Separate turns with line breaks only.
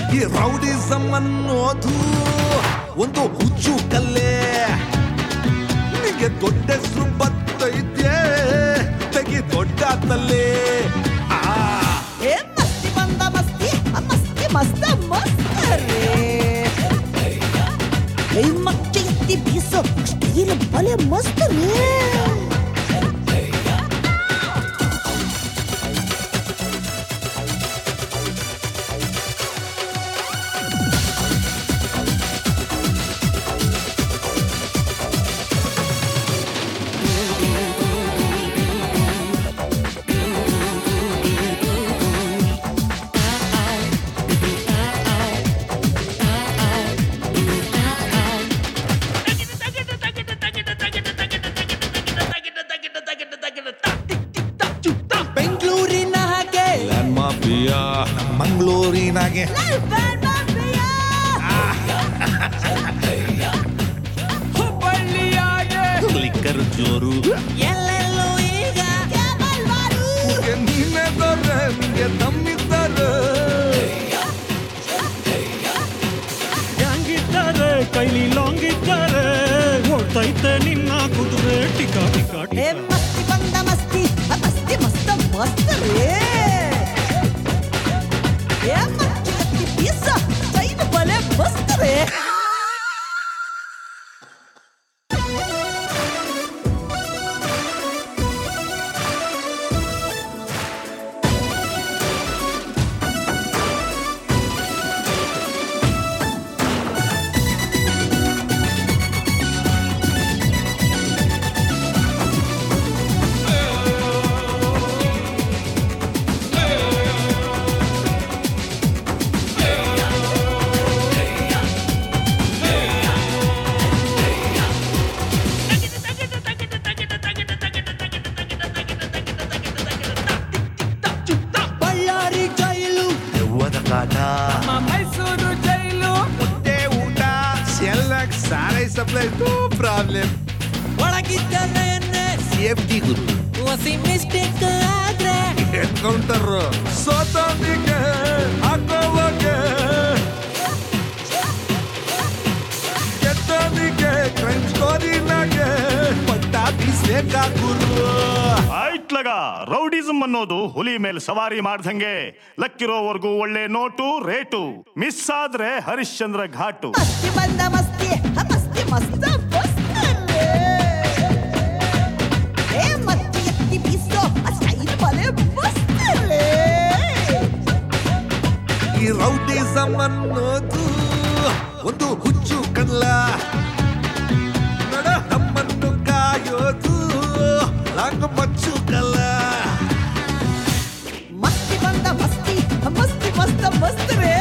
ಈ ರೌಡಿಸಮ್ ಅನ್ನೋದು ಒಂದು ಹುಚ್ಚು ಕಲ್ಲೇ ನಿಗೆ ದೊಡ್ಡ ಹೆಸರು ಬತ್ತೈತೆ ತೆಗಿ ದೊಡ್ಡ ತಲ್ಲೇ ಆ
ಏ ಮಸ್ತಿ ಬಂದ ಮಸ್ತಿ ಮಸ್ತಿ ಮಸ್ತ ಮಸ್ತ್ ರೇ ಏ ಮಚ್ಚಿ ಎತ್ತಿ ಬೀಸೋ ಸ್ಟೈಲ್ ಬಲೆ ಮಸ್ತ್ ರೇ ಬೆಂಗಳೂರಿನ ಹಾಗೆ
ಲ್ಯಾಂಡ್ ಮಾಫಿಯಾ ಮಂಗಳೂರಿನಾಗೆ
ಹುಬ್ಬಳ್ಳಿಯಾಗೆ
ಲಿಕ್ಕರ್ ಜೋರು
ಎಲ್ಲೆಲ್ಲೂ ಈಗ
ನೀನೆ ದೊರೆ ನಿಂಗೆ ತಮ್ಮಿದ್ದಾರೆ
ಹ್ಯಾಂಗಿದ್ದಾರೆ ಕೈಲಿ ಲಾಂಗಿದ್ದಾರೆ ಓಡ್ತೈತೆ ನಿನ್ನ ಕುದುರೆ ಟಿಕ ಟಿಕ
ಏ
ಟಿಕ
ಮಸ್ತಿ ಬಂದ ಮಸ್ತಿ ಮಸ್ತಿ ಮಸ್ತ ಮಸ್ತ್ ರೇ ಏ ಮಚ್ಚಿ ಎತ್ತಿ ಬೀಸೋ ಸ್ಟೈಲ್ ಬಲೆ ಮಸ್ತ್ ರೇ ಬಳ್ಳಾರಿ ಜೈಲು
ದೆವ್ವದ ಕಾಟ
ಮೈಸೂರು ಜೈಲು
ಮುದ್ದೆ ಊಟ ಸೆಲ್ಲಕ್ ಸಾರೈ ಸಪ್ಲೈ ಪ್ರಾಬ್ಲಮ್
ಒಳಗಿದ್ದರೇನೆ
ಸೇಫ್ಟಿ ಗುರು
ಹೊಸಿ ಮಿಸ್ಟೇಕ್ ಆದ್ರೆ
ಎನ್ಕೌಂಟರ್ ಸೋತನಿಗೆ ಹಾಕೋವಗೆ ಕೆಟ್ಟನಿಗೆ ಕ್ರೈಮ್ ಸ್ಟೋರಿನಾಗೆ ಪಟ್ಟ ಬೀಸ್ಬೇಕಾ ಗುರು
ಆಯ್ತ್ಲಗ ರೌಡಿಸಮ್ ಅನ್ನೋದು ಹುಲಿ ಮೇಲೆ ಸವಾರಿ ಮಾಡ್ದಂಗೆ ಲಕ್ಕಿರೋವರೆಗೂ ಒಳ್ಳೆ ನೋಟು ರೇಟು ಮಿಸ್ ಆದ್ರೆ ಹರಿಶ್ಚಂದ್ರ ಘಾಟು
ಮಸ್ತಿ ಬಂದ ಮಸ್ತಿ ಮಸ್ತಿ ಮಸ್ತ ಮಸ್ತ್ ರೇ. ಏ ಮಚ್ಚಿ ಎತ್ತಿ ಬೀಸೋ ಸ್ಟೈಲ್ ಬಲೆ ಮಸ್ತ್ ರೇ.
ಈ ರೌಡಿಸಮ್ ಅನ್ನೋದು ಒಂದು ಹುಚ್ಚು ಕಲ್ಲ ನಡ ನಮ್ಮನ್ನು ಕಾಯೋದು ಲಾಂಗ್ ಮಚ್ಚು ಕಲ್ಲ
ಮಸ್ತಿ ಬಂದ ಮಸ್ತಿ ಮಸ್ತಿ ಮಸ್ತ ಮಸ್ತ್ ರೇ